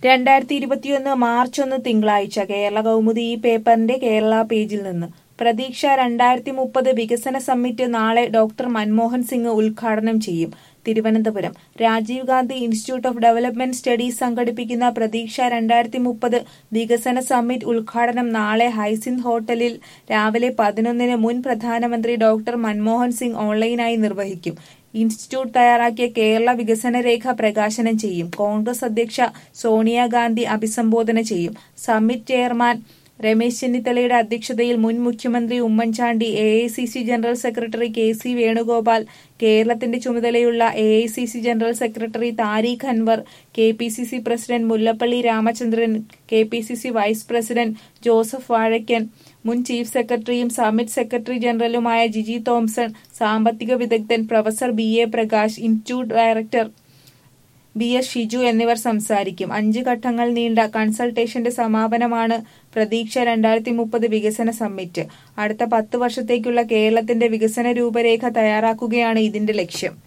രണ്ടായിരത്തി ഇരുപത്തിയൊന്ന് മാർച്ച് ഒന്ന് തിങ്കളാഴ്ച കേരള കൗമുദി ഈ പേപ്പറിന്റെ കേരള പേജിൽ നിന്ന് പ്രതീക്ഷ രണ്ടായിരത്തി മുപ്പത് വികസന സമ്മിറ്റ് നാളെ ഡോക്ടർ മൻമോഹൻ സിംഗ് ഉദ്ഘാടനം ചെയ്യും Thiruvananthapuram Rajiv Gandhi Institute of Development Studies സംഘടിപ്പിക്കുന്ന പ്രതീക്ഷ രണ്ടായിരത്തി മുപ്പത് വികസന സമ്മിറ്റ് ഉദ്ഘാടനം നാളെ ഹൈസിന്ത് ഹോട്ടലിൽ രാവിലെ പതിനൊന്നിന് മുൻ പ്രധാനമന്ത്രി ഡോക്ടർ മൻമോഹൻ സിംഗ് ഓൺലൈനായി നിർവഹിക്കും ഇൻസ്റ്റിറ്റ്യൂട്ട് തയ്യാറാക്കിയ കേരള വികസന രേഖ പ്രകാശനം ചെയ്യും കോൺഗ്രസ് അധ്യക്ഷ സോണിയാഗാന്ധി അഭിസംബോധന ചെയ്യും സമ്മിറ്റ് ചെയർമാൻ രമേശ് ചെന്നിത്തലയുടെ അധ്യക്ഷതയിൽ മുൻ മുഖ്യമന്ത്രി Oommen Chandy A I C C general secretary K C Venugopal കേരളത്തിന്റെ ചുമതലയുള്ള A I C C general secretary Tariq Anwar K P C C president Mullappally Ramachandran K P C C vice president Joseph Vazhakkan മുൻ ചീഫ് സെക്രട്ടറിയും സമ്മിറ്റ് സെക്രട്ടറി ജനറലുമായ ജിജി തോംസൺ സാമ്പത്തിക വിദഗ്ധൻ professor B A Prakash institute director B S Shiju എന്നിവർ സംസാരിക്കും അഞ്ച് ഘട്ടങ്ങൾ നീണ്ട കൺസൾട്ടേഷന്റെ സമാപനമാണ് പ്രതീക്ഷ രണ്ടായിരത്തി മുപ്പത് വികസന സമ്മിറ്റ് അടുത്ത പത്ത് വർഷത്തേക്കുള്ള കേരളത്തിന്റെ വികസന രൂപരേഖ തയ്യാറാക്കുകയാണ് ഇതിന്റെ ലക്ഷ്യം